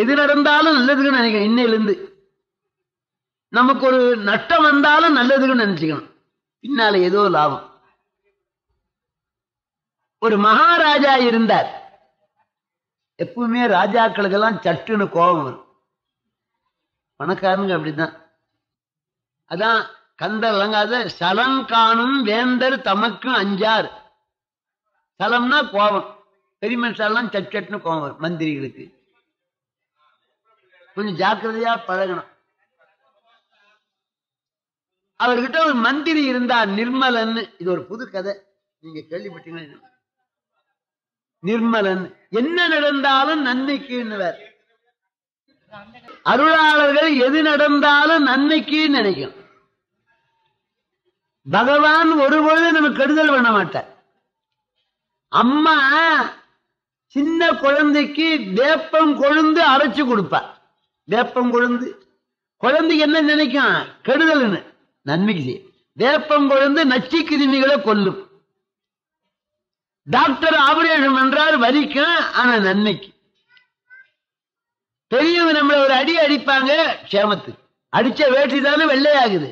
எது நடந்தாலும் நல்லதுன்னு நினைக்கணும் இன்னையிலிருந்து நமக்கு ஒரு நஷ்டம் வந்தாலும் நல்லதுன்னு நினைச்சுக்கணும் பின்னால ஏதோ லாபம் ஒரு மகாராஜா இருந்தார் எப்பவுமே ராஜாக்களுக்கெல்லாம் சட்டுன்னு கோபம் வரும் பணக்காரனுங்க அப்படிதான் அதான் கந்தர் விளங்காத சலம் காணும் வேந்தர் தமக்கு அஞ்சார் சலம்னா கோபம் பெரிய மனுஷாலாம் சட் சட்டுன்னு கோபம் வரும் மந்திரிகளுக்கு கொஞ்சம் ஜாக்கிரதையா பழகணும் அவர்கிட்ட ஒரு மந்திரி இருந்தார் நிர்மலன் இது ஒரு புது கதை நீங்க கேள்விப்பட்டீங்களா நிர்மலன் என்ன நடந்தாலும் நன்மைக்குன்னுவர் அருளாளர்கள் எது நடந்தாலும் நன்மைக்கு நினைக்கும் பகவான் ஒருபொழுது நமக்கு கெடுதல் பண்ண மாட்டார் அம்மா சின்ன குழந்தைக்கு வேப்பம் கொழுந்து அரைச்சு கொடுப்பா வேப்பம் கொழுந்து குழந்தைக்கு என்ன நினைக்கும் கெடுதல்னு நன்மைக்கு செய்யும் வேப்பம் கொழுந்து நச்சு கிருமிகளை கொல்லும் டாக்டர் ஆபரேஷன் பண்றாரு வலிக்கும் ஆனா நன்மைக்கு பெரியவங்க நம்மள ஒரு அடி அடிப்பாங்க க்ஷேமத்துக்கு அடிச்ச வேட்டி தானே வெள்ளையாகுது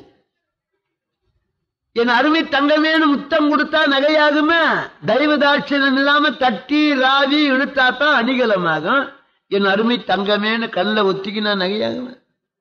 என் அருமை தங்கமேனு முத்தம் கொடுத்தா நகையாகுமா தெய்வ தாட்சியம் இல்லாம தட்டி ராவி இழுத்தா தான் அணிகலமாகும் என் அருமை தங்கமேனு கல்ல ஒத்திக்கினா நகையாகுமா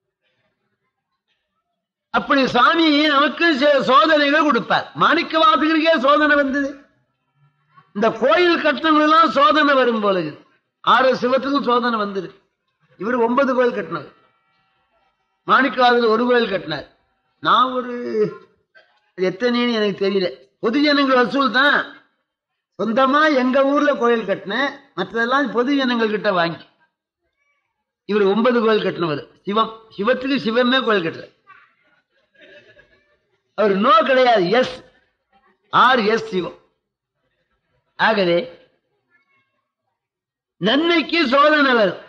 அப்படி சாமி நமக்கு சில சோதனைகள் கொடுப்பார் மாணிக்க வாசகருக்கே சோதனை வந்தது இந்த கோயில் கட்டணங்களெல்லாம் சோதனை வரும் போல இருக்குது. ஆறு சிவத்துக்கும் சோதனை வந்தது இவர் ஒன்பது கோயில் கட்டினார் மாணிக்கவாதில் ஒரு கோயில் கட்டினார் நான் ஒரு அது எத்தனைன்னு எனக்கு தெரியல பொது ஜனங்கள் வசூல் தான் சொந்தமா எங்க ஊர்ல கோயில் கட்டினேன் மற்றதெல்லாம் பொது ஜனங்கள் கிட்ட வாங்கி இவர் ஒன்பது கோயில் கட்டினவர் சிவம் சிவத்துக்கு சிவமே கோயில் கட்டுறார் அவர் நோ கிடையாது எஸ் ஆர் எஸ் சிவம் ஆகவே நன்மைக்கு சோதனை வரும்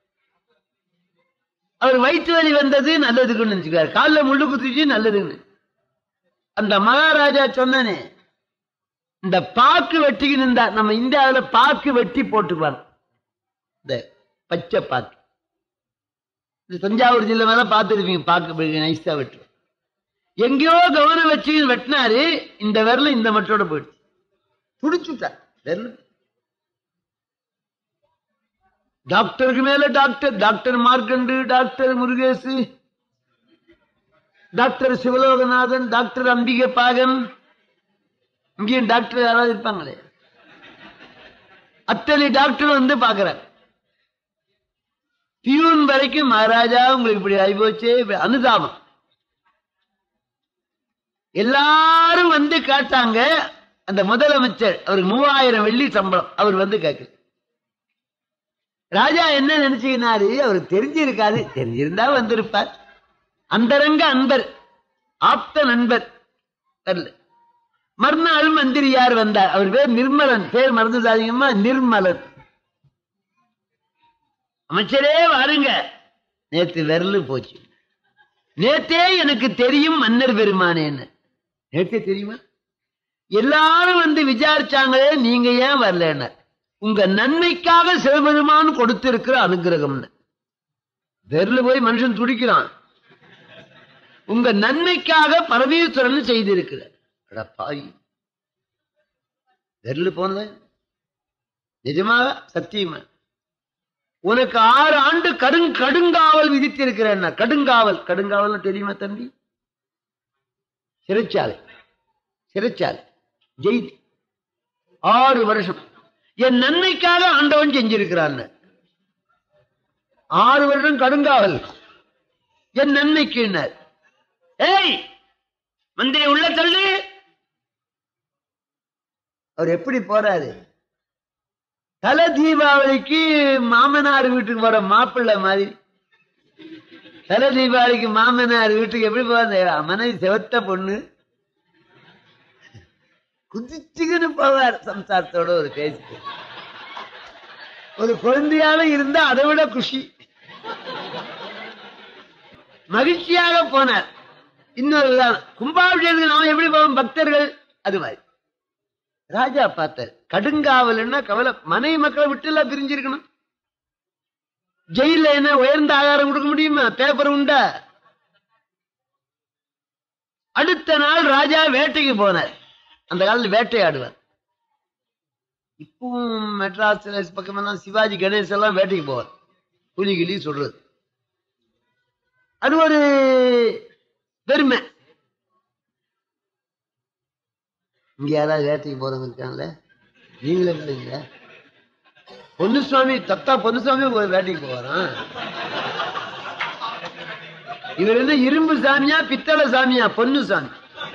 அவர் வயிற்று வலி வந்தது நல்லதுக்குன்னு நினைச்சுக்காரு காலில் முள்ளு குத்திச்சு நல்லதுன்னு அந்த மகாராஜா சொன்னனே இந்த பாக்கு வெட்டிக்கு நின்றா நம்ம இந்தியாவுல பாக்கு வெட்டி போட்டுக்குவாங்க இந்த பச்சை பாக்கு இந்த தஞ்சாவூர் ஜில்லை மேல பார்த்துருப்பீங்க பாக்கு நைஸா வெட்டு எங்கேயோ கவனம் வச்சு வெட்டினாரு இந்த விரல இந்த மட்டோட போயிடுச்சு துடிச்சுட்டார் விரல் டாக்டருக்கு மேல doctor doctor Markandu doctor Murugesu doctor Sivaloganathan doctor Ambigai Bagan இங்கேயும் டாக்டர் யாராவது இருப்பாங்களே அத்தனை டாக்டர் வந்து பாக்குறார் பியூன் வரைக்கும் மகாராஜா உங்களுக்கு இப்படி ஆயிப்போச்சே இப்படி அனுதாபம் எல்லாரும் வந்து கேட்டாங்க அந்த முதலமைச்சர் அவருக்கு மூவாயிரம் வெள்ளி சம்பளம் அவர் வந்து கேட்கு ராஜா என்ன நினைச்சுக்கினாரு அவருக்கு தெரிஞ்சிருக்காது தெரிஞ்சிருந்தா வந்திருப்பார் அந்தரங்க அன்பர் ஆப்த நண்பர் வரல மறுநாள் மந்திரியார் வந்தார் அவர் பேர் நிர்மலன் பேர் மறந்துடாதீங்கம்மா நிர்மலன் அமைச்சரே வாருங்க நேத்து விரலு போச்சு நேத்தே எனக்கு தெரியும் மன்னர் பெருமானேன்னு நேத்தே தெரியுமா எல்லாரும் வந்து விசாரிச்சாங்களே நீங்க ஏன் வரலன்னு உங்க நன்மைக்காக சிவபெருமான் கொடுத்திருக்கிற அனுகிரகம்னு விரலு போய் மனுஷன் துடிக்கிறான் உங்க நன்மைக்காக பரமேஸ்வரன் செய்திருக்கிறார் அட பாவி விரலு போனது நிஜமாக சத்தியமா உனக்கு ஆறு ஆண்டு கடுங் கடுங்காவல் விதித்திருக்கிறேன் கடுங்காவல் கடுங்காவல் தெரியுமா தம்பி சிறைச்சாலை சிறைச்சாலை ஜெயில் ஆறு வருஷம் என் நன்மைக்காக ஆண்டவன் செஞ்சிருக்கிறான் ஆறு வருடம் கடுங்காவல் என் நன்மைக்கு ஏய் மந்திரி உள்ள தள்ளு அவர் எப்படி போறாரு தலை தீபாவளிக்கு மாமனார் வீட்டுக்கு போற மாப்பிள்ளை மாதிரி தலை தீபாவளிக்கு மாமனார் வீட்டுக்கு எப்படி போவார் மனைவி செவத்த பொண்ணு குதிச்சுக்கின்னு போவார் சம்சாரத்தோட ஒரு பேச்சு ஒரு குழந்தையால இருந்தா அதை விட குஷி மகிழ்ச்சியாக போனார் இன்னொரு உதாரணம் கும்பாபிஷேகத்துக்கு நாம எப்படி போவோம் பக்தர்கள் அது மாதிரி ராஜா பார்த்தார் கடுங்காவல்னா கவலை மனைவி மக்களை விட்டு எல்லாம் பிரிஞ்சிருக்கணும் ஜெயில என்ன உயர்ந்த ஆகாரம் கொடுக்க முடியுமா பேப்பர் உண்டா அடுத்த நாள் ராஜா வேட்டைக்கு போனார் அந்த காலத்துல வேட்டையாடுவார் இப்பவும் மெட்ராஸ்ல பக்கமெல்லாம் சிவாஜி கணேஷ் எல்லாம் வேட்டைக்கு போவார் புலி கிளி சொல்றது அது ஒரு பெருமை இங்க யாராவது வேட்டைக்கு போறவங்க இருக்காங்கல்ல நீங்களே இல்லைங்க பொன்னுசுவாமி தத்தா பொன்னுசுவாமி ஒரு வேட்டைக்கு போவாராம் இவர் என்ன இரும்பு சாமியா பித்தளை சாமியா பொன்னு சாமி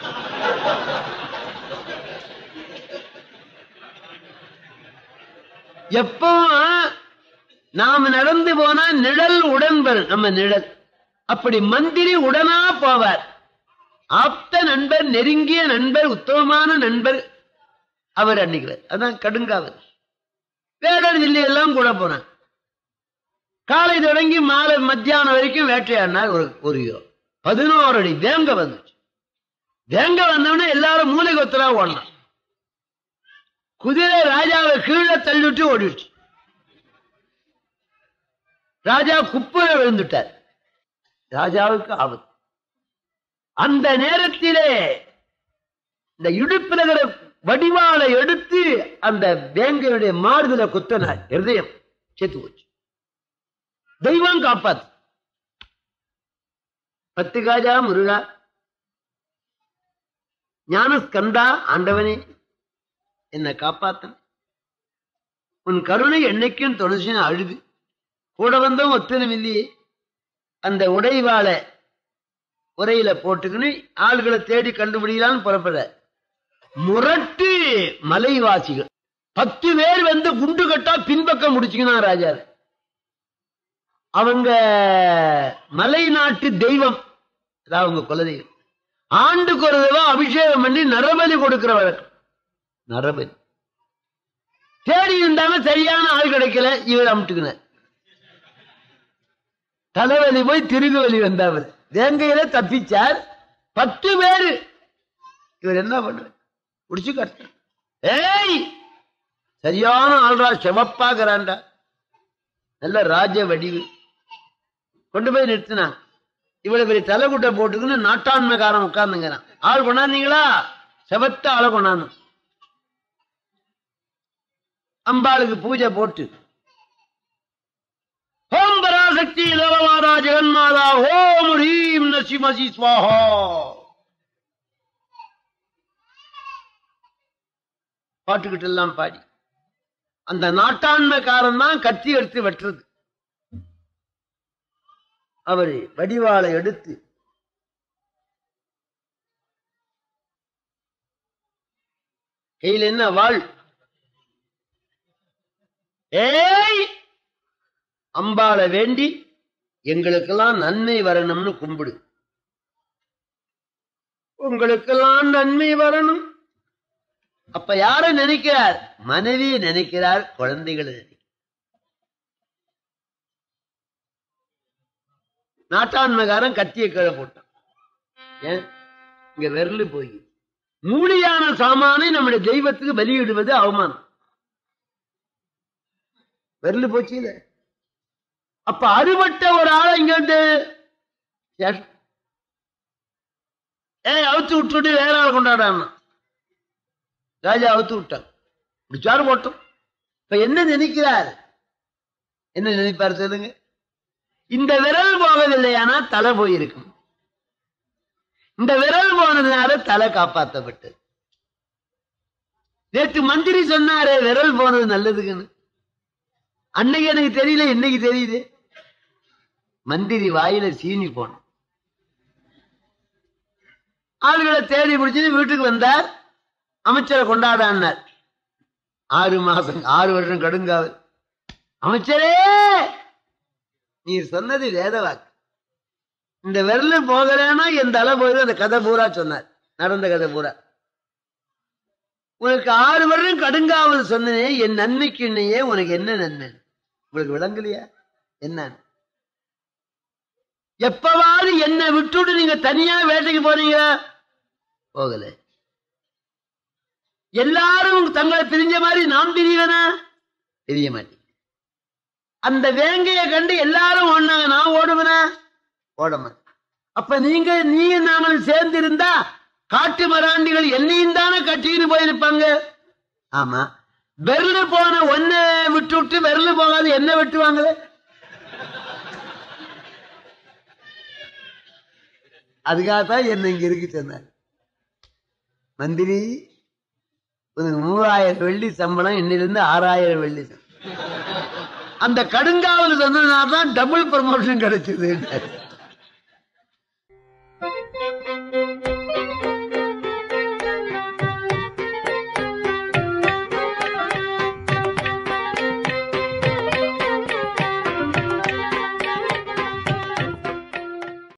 எப்பவும் நாம நடந்து போனா நிழல் உடன் வரும் நம்ம நிழல் அப்படி மந்திரி உடனா போவார் ஆப்த நண்பர் நெருங்கிய நண்பர் உத்தமமான நண்பர் அவர் அன்னைக்கிறார் அதான் கடுங்காவல் வேடர் வில்லி எல்லாம் கூட போனான் காலை தொடங்கி மாலை மத்தியானம் வரைக்கும் வேட்டையாடினார் ஒரு ஒரு ஹீரோ பதினோரு அடி வேங்க வந்துச்சு வேங்க வந்தவொடனே எல்லாரும் மூளை கொத்தரா ஓடலாம் குதிரை ராஜாவை கீழே தள்ளிவிட்டு ஓடிடுச்சு ராஜா குப்புற விழுந்துட்டார் ராஜாவுக்கு ஆபத்து அந்த நேரத்திலே இந்த இடுப்பில் இருக்கிற வடிவாளை எடுத்து அந்த வேங்கையுடைய மாறுதல குத்தனார் இருதயம் செத்து போச்சு தெய்வம் காப்பாத்து பத்து காஜா முருகா ஞானஸ்கந்தா ஆண்டவனே என்னை காப்பாத்தன் உன் கருணை என்னைக்கும் தொலைச்சுன்னு அழுது கூட வந்தவன் ஒத்தனும் இல்லையே அந்த உடைவாளை உரையில போட்டுக்கின்னு ஆள்களை தேடி கண்டுபிடிக்கலான்னு புறப்பட முரட்டு மலைவாசிகள் பத்து பேர் வந்து குண்டு கட்டா பின்பக்கம் முடிச்சுக்கணும் ராஜா அவங்க மலை நாட்டு தெய்வம் அதான் அவங்க குலதெய்வம் ஆண்டுக்கு ஒரு தடவை அபிஷேகம் பண்ணி நரபலி கொடுக்கிற வழக்கம் நரபலி தேடி இருந்தாங்க சரியான ஆள் கிடைக்கல இவர் அமுட்டுக்கினார் தலைவலி போய் திருகுவலி வந்தவர் வேங்கையில தப்பிச்சார் பத்து பேரு இவர் என்ன பண்ணுவார் முடிச்சு கட்ட ஏய் சரியான ஆள்ரா செவப்பாகிறான்டா நல்ல ராஜ வடிவு கொண்டு போய் நிறுத்தினான் இவ்வளவு பெரிய தலைகுட்டை போட்டுக்கின்னு நாட்டாண்மைக்காரன் உட்கார்ந்துங்கிறான் ஆள் கொண்டாந்தீங்களா செவத்த ஆளை கொண்டாந்து அம்பாளுக்கு பூஜை போட்டு ஓம் பராசக்தி லவமாதா ஜெகன்மாதா ஓம் ஹ்ரீம் நசிமசி ஸ்வாஹா பாட்டுக்கிட்டு எல்லாம் பாடி அந்த நாட்டாண்மைக்காரன் தான் கத்தி எடுத்து வெட்டுறது அவர் வடிவாளை எடுத்து கையில் என்ன வாழ் ஏய் அம்பாளை வேண்டி எங்களுக்கெல்லாம் நன்மை வரணும்னு கும்பிடு உங்களுக்கெல்லாம் நன்மை வரணும் அப்ப யார நினைக்கிறார் மனைவி நினைக்கிறார் குழந்தைகளை நினைக்கிறார் நாட்டாண்மைக்காரன் கத்திய கீழே போட்டான் ஏன் இங்க விரலு போய் மூலியான சாமானை நம்முடைய தெய்வத்துக்கு பலியிடுவது அவமானம் விரலு போச்சு இல்ல அப்ப அறுபட்ட ஒரு ஆளை இங்க வந்து ஏய் அவுத்து விட்டுட்டு வேற ஆள் கொண்டாடாம ராஜா அவுத்து விட்டான் பிடிச்சாரு போட்டோம் இப்ப என்ன நினைக்கிறார் என்ன நினைப்பார் சொல்லுங்க இந்த விரல் போவதில்லையானா தலை போயிருக்கும் இந்த விரல் போனதுனால தலை காப்பாற்றப்பட்டது நேற்று மந்திரி சொன்னாரே விரல் போனது நல்லதுக்குன்னு அன்னைக்கு எனக்கு தெரியல இன்னைக்கு தெரியுது மந்திரி வாயில சீனி போனோம் ஆளுகளை தேடி பிடிச்சு வீட்டுக்கு வந்தார் அமைச்சரை கொண்டாடான்னார் ஆறு மாசம் ஆறு வருஷம் கடுங்காவல் அமைச்சரே நீ சொன்னது வேத வாக்கு இந்த விரல போகலன்னா என் தலை போயிடும் அந்த கதை பூரா சொன்னார் நடந்த கதை பூரா உனக்கு ஆறு வருடம் கடுங்காவல் சொன்னனே என் நன்மைக்கு இன்னையே உனக்கு என்ன நன்மை உங்களுக்கு விளங்கலையா என்ன எப்பவாவது என்னை விட்டுட்டு நீங்க தனியா வேட்டைக்கு போறீங்க போகல எல்லாரும் தங்களை பிரிஞ்ச மாதிரி நான் பிரியவனா பிரிய மாட்டேன் அந்த வேங்கைய கண்டு எல்லாரும் ஓடினாங்க நான் ஓடுவனா ஓட மாட்டேன் அப்ப நீங்க நீ நாங்களும் சேர்ந்து இருந்தா காட்டு மராண்டிகள் என்னையும் தானே கட்டிக்கிட்டு போயிருப்பாங்க ஆமா வெரலு போன ஒன்ன விட்டு விட்டு வெரலு போகாது என்ன வெட்டுவாங்களே அதுக்காகத்தான் என்ன இங்க இருக்கு சொன்னார் மந்திரி உனக்கு மூவாயிரம் வெள்ளி சம்பளம் இன்னிலிருந்து ஆறாயிரம் வெள்ளி சம்பளம். அந்த கடுங்காவல் சொன்னதுனால தான் டபுள் ப்ரமோஷன் கிடைச்சது